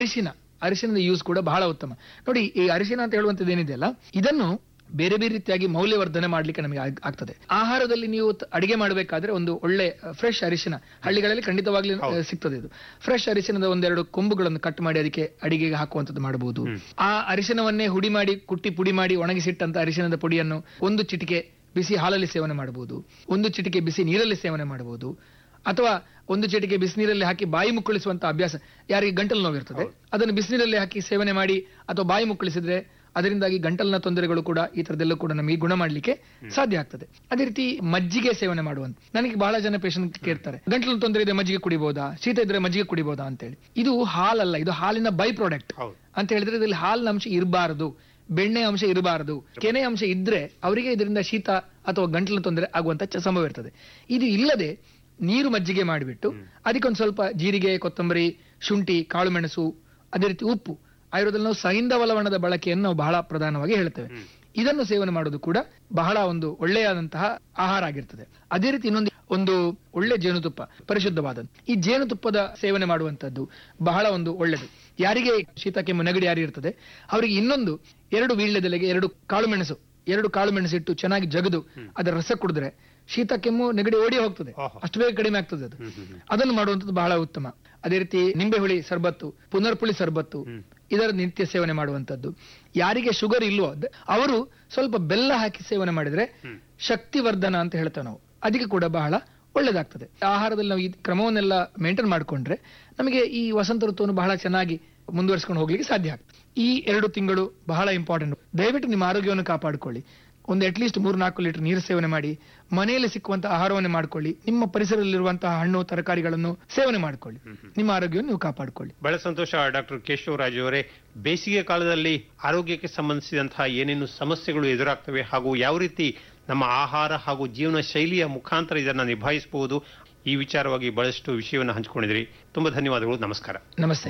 ಅರಿಶಿನ ಅರಿಶಿನದ ಯೂಸ್ ಕೂಡ ಬಹಳ ಉತ್ತಮ ನೋಡಿ ಈ ಅರಿಶಿನ ಅಂತ ಹೇಳುವಂತದ್ದು ಏನಿದೆಯಲ್ಲ ಇದನ್ನು ಬೇರೆ ಬೇರೆ ರೀತಿಯಾಗಿ ಮೌಲ್ಯವರ್ಧನೆ ಮಾಡ್ಲಿಕ್ಕೆ ನಮಗೆ ಆಗ್- ಆಗ್ತದೆ ಆಹಾರದಲ್ಲಿ ನೀವು ತ- ಅಡಿಗೆ ಮಾಡಬೇಕಾದ್ರೆ ಒಂದು ಒಳ್ಳೆ ಫ್ರೆಶ್ ಅರಿಶಿನ ಹಳ್ಳಿಗಳಲ್ಲಿ ಖಂಡಿತವಾಗ್ಲೂ ಆ, ಸಿಗ್ತದೆ ಇದು ಫ್ರೆಶ್ ಅರಿಶಿನದ ಒಂದೆರಡು ಕೊಂಬುಗಳನ್ನು ಕಟ್ ಮಾಡಿ ಅದಕ್ಕೆ ಅಡಿಗೆಗೆ ಹಾಕುವಂತದ್ದು ಮಾಡಬಹುದು ಆ ಅರಿಶಿನವನ್ನೇ ಹುಡಿ ಮಾಡಿ ಕುಟ್ಟಿ ಪುಡಿ ಮಾಡಿ ಒಣಗಿಸಿಟ್ಟಂತ ಅರಿಶಿನದ ಪುಡಿಯನ್ನು ಒಂದು ಚಿಟಿಕೆ ಬಿಸಿ ಹಾಲಲ್ಲಿ ಸೇವನೆ ಮಾಡಬಹುದು ಒಂದು ಚಿಟಿಕೆ ಬಿಸಿ ನೀರಲ್ಲಿ ಸೇವನೆ ಮಾಡಬಹುದು ಅಥವಾ ಒಂದು ಚಿಟಿಕೆ ಬಿಸಿನೀರಲ್ಲಿ ಹಾಕಿ ಬಾಯಿ ಮುಕ್ಕಳಿಸುವಂತ ಅಭ್ಯಾಸ ಯಾರಿಗೆ ಗಂಟಲು ನೋವಿರ್ತದೆ ಅದನ್ನು ಬಿಸಿನೀರಲ್ಲಿ ಹಾಕಿ ಸೇವನೆ ಮಾಡಿ ಅಥವಾ ಬಾಯಿ ಮುಕ್ಕಳಿಸಿದ್ರೆ ಅದರಿಂದಾಗಿ ಗಂಟಲಿನ ತೊಂದರೆಗಳು ಕೂಡ ಈ ತರದೆಲ್ಲ ಕೂಡ ನಮಗೆ ಗುಣ ಮಾಡ್ಲಿಕ್ಕೆ ಸಾಧ್ಯ ಆಗ್ತದೆ ಅದೇ ರೀತಿ ಮಜ್ಜಿಗೆ ಸೇವನೆ ಮಾಡುವಂತ ನನಗೆ ಬಹಳ ಜನ ಪೇಷಂಟ್ ಕೇಳ್ತಾರೆ ಗಂಟಲಿನ ತೊಂದರೆ ಇದೆ ಮಜ್ಜಿಗೆ ಕುಡಿಬಹುದಾ ಶೀತ ಇದ್ರೆ ಮಜ್ಜಿಗೆ ಕುಡಿಬಹುದಾ ಅಂತೇಳಿ ಇದು ಹಾಲಲ್ಲ ಇದು ಹಾಲಿನ ಬೈ ಪ್ರಾಡಕ್ಟ್ ಹೌದು ಅಂತ ಹೇಳಿದ್ರೆ ಇದರಲ್ಲಿ ಹಾಲಿನ ಅಂಶ ಇರಬಾರದು ಬೆಣ್ಣೆ ಅಂಶ ಇರಬಾರದು ಕೆನೆ ಅಂಶ ಇದ್ರೆ ಅವರಿಗೆ ಇದರಿಂದ ಶೀತ ಅಥವಾ ಗಂಟಲಿನ ತೊಂದರೆ ಆಗುವಂತ ಚ- ಸಂಭವ ಇರ್ತದೆ ಇದು ಇಲ್ಲದೆ ನೀರು ಮಜ್ಜಿಗೆ ಮಾಡಿಬಿಟ್ಟು ಅದಕ್ಕೊಂದು ಸ್ವಲ್ಪ ಜೀರಿಗೆ ಕೊತ್ತಂಬರಿ ಶುಂಠಿ ಕಾಳು ಮೆಣಸು ಅದೇ ರೀತಿ ಉಪ್ಪು ಆಯುರ್ವೇದದಲ್ಲಿ ನಾವು ಸಹಿಂದವ ಲವಣದ ಬಳಕೆಯನ್ನು ನಾವು ಬಹಳ ಪ್ರಧಾನವಾಗಿ ಹೇಳ್ತೇವೆ ಇದನ್ನು ಸೇವನೆ ಮಾಡೋದು ಕೂಡ ಬಹಳ ಒಂದು ಒಳ್ಳೆಯಾದಂತಹ ಆಹಾರ ಆಗಿರ್ತದೆ ಅದೇ ರೀತಿ ಇನ್ನೊಂದು ಒಂದು ಒಳ್ಳೆ ಜೇನುತುಪ್ಪ ಪರಿಶುದ್ಧವಾದ ಈ ಜೇನುತುಪ್ಪದ ಸೇವನೆ ಮಾಡುವಂತದ್ದು ಬಹಳ ಒಂದು ಒಳ್ಳೆದು ಯಾರಿಗೆ ಶೀತ ಕೆಮ್ಮು ನೆಗಡಿ ಯಾರು ಇರ್ತದೆ ಅವರಿಗೆ ಇನ್ನೊಂದು ಎರಡು ವೀಳ್ಯದೆಲೆಗೆ ಎರಡು ಕಾಳು ಮೆಣಸು ಎರಡು ಕಾಳು ಮೆಣಸಿಟ್ಟು ಚೆನ್ನಾಗಿ ಜಗದು ಅದರ ರಸ ಕುಡಿದ್ರೆ ಶೀತ ಕೆಮ್ಮು ನೆಗಡಿ ಓಡಿ ಹೋಗ್ತದೆ ಆಹಾ. ಅಷ್ಟು ಬೇಗ ಕಡಿಮೆ ಆಗ್ತದೆ ಅದು ಅದನ್ನು ಮಾಡುವಂಥದ್ದು ಬಹಳ ಉತ್ತಮ ಅದೇ ರೀತಿ ನಿಂಬೆ ಹುಳಿ ಸರ್ಬತ್ತು ಪುನರ್ಪುಳಿ ಸರ್ಬತ್ತು ಇದರ ನಿತ್ಯ ಸೇವನೆ ಮಾಡುವಂತದ್ದು ಯಾರಿಗೆ ಶುಗರ್ ಇಲ್ವೋ ದ- ಅವರು ಸ್ವಲ್ಪ ಬೆಲ್ಲ ಹಾಕಿ ಸೇವನೆ ಮಾಡಿದ್ರೆ ಶಕ್ತಿವರ್ಧನ ಅಂತ ಹೇಳ್ತೇವೆ ನಾವು ಅದಕ್ಕೆ ಕೂಡ ಬಹಳ ಒಳ್ಳೇದಾಗ್ತದೆ ಆಹಾರದಲ್ಲಿ ನಾವು ಈ ಕ್ರಮವನ್ನೆಲ್ಲ ಮೇಂಟೈನ್ ಮಾಡ್ಕೊಂಡ್ರೆ ನಮಗೆ ಈ ವಸಂತ ಋತುವನ್ನು ಬಹಳ ಚೆನ್ನಾಗಿ ಮುಂದುವರಿಸ್ಕೊಂಡು ಹೋಗ್ಲಿಕ್ಕೆ ಸಾಧ್ಯ ಆಗ್ತದೆ ಈ ಎರಡು ತಿಂಗಳು ಬಹಳ ಇಂಪಾರ್ಟೆಂಟ್ ದಯವಿಟ್ಟು ನಿಮ್ಮ ಆರೋಗ್ಯವನ್ನು ಕಾಪಾಡಿಕೊಳ್ಳಿ ಒಂದು ಅಟ್ಲೀಸ್ಟ್ ಮೂರು ನಾಲ್ಕು ಲೀಟರ್ ನೀರು ಸೇವನೆ ಮಾಡಿ ಮನೆಯಲ್ಲಿ ಸಿಕ್ಕುವಂತಹ ಆಹಾರವನ್ನೇ ಮಾಡ್ಕೊಳ್ಳಿ ನಿಮ್ಮ ಪರಿಸರದಲ್ಲಿರುವಂತಹ ಹಣ್ಣು ತರಕಾರಿಗಳನ್ನು ಸೇವನೆ ಮಾಡ್ಕೊಳ್ಳಿ ನಿಮ್ಮ ಆರೋಗ್ಯವನ್ನು ನೀವು ಕಾಪಾಡಿಕೊಳ್ಳಿ ಬಹಳ ಸಂತೋಷ ಡಾಕ್ಟರ್ ಕೇಶವರಾಜ್ ಅವರೇ ಬೇಸಿಗೆ ಕಾಲದಲ್ಲಿ ಆರೋಗ್ಯಕ್ಕೆ ಸಂಬಂಧಿಸಿದಂತಹ ಏನೇನು ಸಮಸ್ಯೆಗಳು ಎದುರಾಗ್ತವೆ ಹಾಗೂ ಯಾವ ರೀತಿ ನಮ್ಮ ಆಹಾರ ಹಾಗೂ ಜೀವನ ಶೈಲಿಯ ಮುಖಾಂತರ ಇದನ್ನು ನಿಭಾಯಿಸಬಹುದು ಈ ವಿಚಾರವಾಗಿ ಬಹಳಷ್ಟು ವಿಷಯವನ್ನು ಹಂಚಿಕೊಂಡಿದ್ರಿ ತುಂಬಾ ಧನ್ಯವಾದಗಳು ನಮಸ್ಕಾರ ನಮಸ್ತೆ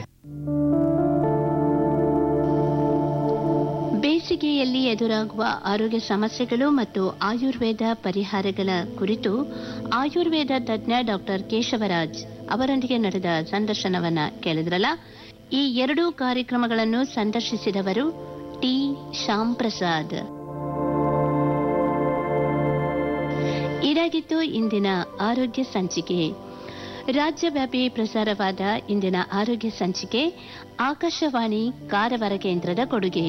ಬೇಸಿಗೆಯಲ್ಲಿ ಎದುರಾಗುವ ಆರೋಗ್ಯ ಸಮಸ್ಯೆಗಳು ಮತ್ತು ಆಯುರ್ವೇದ ಪರಿಹಾರಗಳ ಕುರಿತು ಆಯುರ್ವೇದ ತಜ್ಞ ಡಾಕ್ಟರ್ ಕೇಶವರಾಜ್ ಅವರೊಂದಿಗೆ ನಡೆದ ಸಂದರ್ಶನವನ್ನ ಕೇಳಿದ್ರಲ್ಲ ಈ ಎರಡೂ ಕಾರ್ಯಕ್ರಮಗಳನ್ನು ಸಂದರ್ಶಿಸಿದವರು ಟಿ ಶ್ಯಾಮ್ ಪ್ರಸಾದ್ ಇದಾಗಿತ್ತು ಇಂದಿನ ಆರೋಗ್ಯ ಸಂಚಿಕೆ ರಾಜ್ಯವ್ಯಾಪಿ ಪ್ರಸಾರವಾದ ಇಂದಿನ ಆರೋಗ್ಯ ಸಂಚಿಕೆ ಆಕಾಶವಾಣಿ ಕಾರವಾರ ಕೇಂದ್ರದ ಕೊಡುಗೆ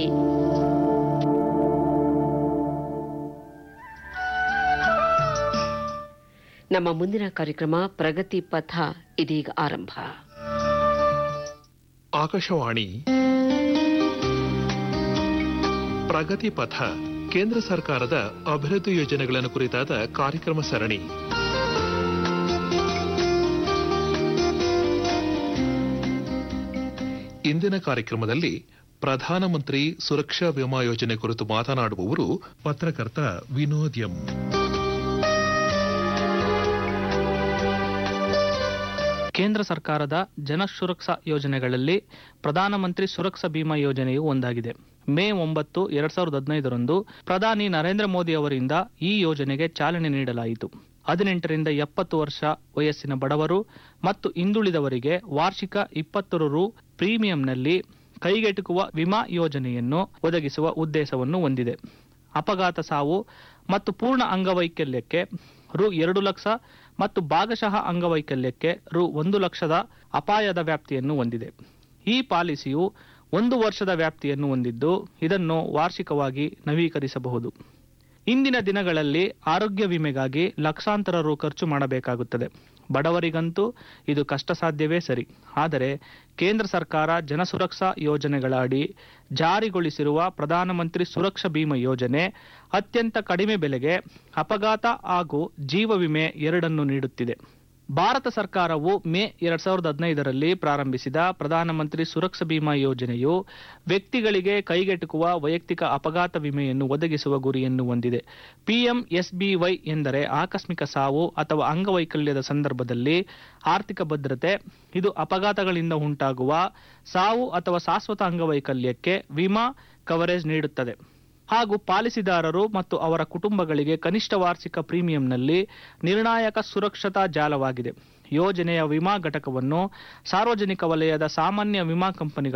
ನಮ್ಮ ಮುಂದಿನ ಕಾರ್ಯಕ್ರಮ ಪ್ರಗತಿ ಪಥ ಇದೀಗ ಆರಂಭ ಆಕಾಶವಾಣಿ ಪ್ರಗತಿ ಪಥ ಕೇಂದ್ರ ಸರ್ಕಾರದ ಅಭಿವೃದ್ಧಿ ಯೋಜನೆಗಳನ್ನು ಕುರಿತಾದ ಕಾರ್ಯಕ್ರಮ ಸರಣಿ ಇಂದಿನ ಕಾರ್ಯಕ್ರಮದಲ್ಲಿ ಪ್ರಧಾನಮಂತ್ರಿ ಸುರಕ್ಷಾ ವಿಮಾ ಯೋಜನೆ ಕುರಿತು ಮಾತನಾಡುವವರು ಪತ್ರಕರ್ತ ವಿನೋದ್ ಎಂ ಕೇಂದ್ರ ಸರ್ಕಾರದ ಜನ ಸುರಕ್ಷಾ ಯೋಜನೆಗಳಲ್ಲಿ ಪ್ರಧಾನಮಂತ್ರಿ ಸುರಕ್ಷಾ ಬಿಮಾ ಯೋಜನೆಯು ಒಂದಾಗಿದೆ ಮೇ ಒಂಬತ್ತು ಎರಡ್ ಸಾವಿರದ ಹದಿನೈದರಂದು ಪ್ರಧಾನಿ ನರೇಂದ್ರ ಮೋದಿ ಅವರಿಂದ ಈ ಯೋಜನೆಗೆ ಚಾಲನೆ ನೀಡಲಾಯಿತು ಹದಿನೆಂಟರಿಂದ ಎಪ್ಪತ್ತು ವರ್ಷ ವಯಸ್ಸಿನ ಬಡವರು ಮತ್ತು ಹಿಂದುಳಿದವರಿಗೆ ವಾರ್ಷಿಕ ಇಪ್ಪತ್ತು ರು ಪ್ರೀಮಿಯಂನಲ್ಲಿ ಕೈಗೆಟುಕುವ ವಿಮಾ ಯೋಜನೆಯನ್ನು ಒದಗಿಸುವ ಉದ್ದೇಶವನ್ನು ಹೊಂದಿದೆ ಅಪಘಾತ ಸಾವು ಮತ್ತು ಪೂರ್ಣ ಅಂಗವೈಕಲ್ಯಕ್ಕೆ ರು ಎರಡು ಲಕ್ಷ ಮತ್ತು ಭಾಗಶಃ ಅಂಗವೈಕಲ್ಯಕ್ಕೆ ರು ಒಂದು ಲಕ್ಷದ ಅಪಾಯದ ವ್ಯಾಪ್ತಿಯನ್ನು ಹೊಂದಿದೆ ಈ ಪಾಲಿಸಿಯು ಒಂದು ವರ್ಷದ ವ್ಯಾಪ್ತಿಯನ್ನು ಹೊಂದಿದ್ದು ಇದನ್ನು ವಾರ್ಷಿಕವಾಗಿ ನವೀಕರಿಸಬಹುದು ಇಂದಿನ ದಿನಗಳಲ್ಲಿ ಆರೋಗ್ಯ ವಿಮೆಗಾಗಿ ಲಕ್ಷಾಂತರ ರು ಖರ್ಚು ಮಾಡಬೇಕಾಗುತ್ತದೆ ಬಡವರಿಗಂತೂ ಇದು ಕಷ್ಟ ಸಾಧ್ಯವೇ ಸರಿ ಆದರೆ ಕೇಂದ್ರ ಸರ್ಕಾರ ಜನಸುರಕ್ಷಾ ಯೋಜನೆಗಳ ಅಡಿ ಜಾರಿಗೊಳಿಸಿರುವ ಪ್ರಧಾನಮಂತ್ರಿ ಸುರಕ್ಷಾ ಬಿಮಾ ಯೋಜನೆ ಅತ್ಯಂತ ಕಡಿಮೆ ಬೆಲೆಗೆ ಅಪಘಾತ ಹಾಗೂ ಜೀವ ವಿಮೆ ಎರಡನ್ನು ನೀಡುತ್ತಿದೆ ಭಾರತ ಸರ್ಕಾರವು ಮೇ ಎರಡ್ ಸಾವಿರದ ಹದಿನೈದರಲ್ಲಿ ಪ್ರಾರಂಭಿಸಿದ ಪ್ರಧಾನಮಂತ್ರಿ ಸುರಕ್ಷಾ ಬಿಮಾ ಯೋಜನೆಯು ವ್ಯಕ್ತಿಗಳಿಗೆ ಕೈಗೆಟುಕುವ ವೈಯಕ್ತಿಕ ಅಪಘಾತ ವಿಮೆಯನ್ನು ಒದಗಿಸುವ ಗುರಿಯನ್ನು ಹೊಂದಿದೆ ಪಿಎಂಎಸ್ಬಿವೈ ಎಂದರೆ ಆಕಸ್ಮಿಕ ಸಾವು ಅಥವಾ ಅಂಗವೈಕಲ್ಯದ ಸಂದರ್ಭದಲ್ಲಿ ಆರ್ಥಿಕ ಭದ್ರತೆ ಇದು ಅಪಘಾತಗಳಿಂದ ಉಂಟಾಗುವ ಸಾವು ಅಥವಾ ಶಾಶ್ವತ ಅಂಗವೈಕಲ್ಯಕ್ಕೆ ವಿಮಾ ಕವರೇಜ್ ನೀಡುತ್ತದೆ ಹಾಗೂ ಪಾಲಿಸಿದಾರರು ಮತ್ತು ಅವರ ಕುಟುಂಬಗಳಿಗೆ ಕನಿಷ್ಠ ವಾರ್ಷಿಕ ಪ್ರೀಮಿಯಂನಲ್ಲಿ ನಿರ್ಣಾಯಕ ಸುರಕ್ಷತಾ ಜಾಲವಾಗಿದೆ ಯೋಜನೆಯ ವಿಮಾ ಘಟಕವನ್ನು ಸಾರ್ವಜನಿಕ ವಲಯದ ಸಾಮಾನ್ಯ ವಿಮಾ ಕಂಪನಿಗಳು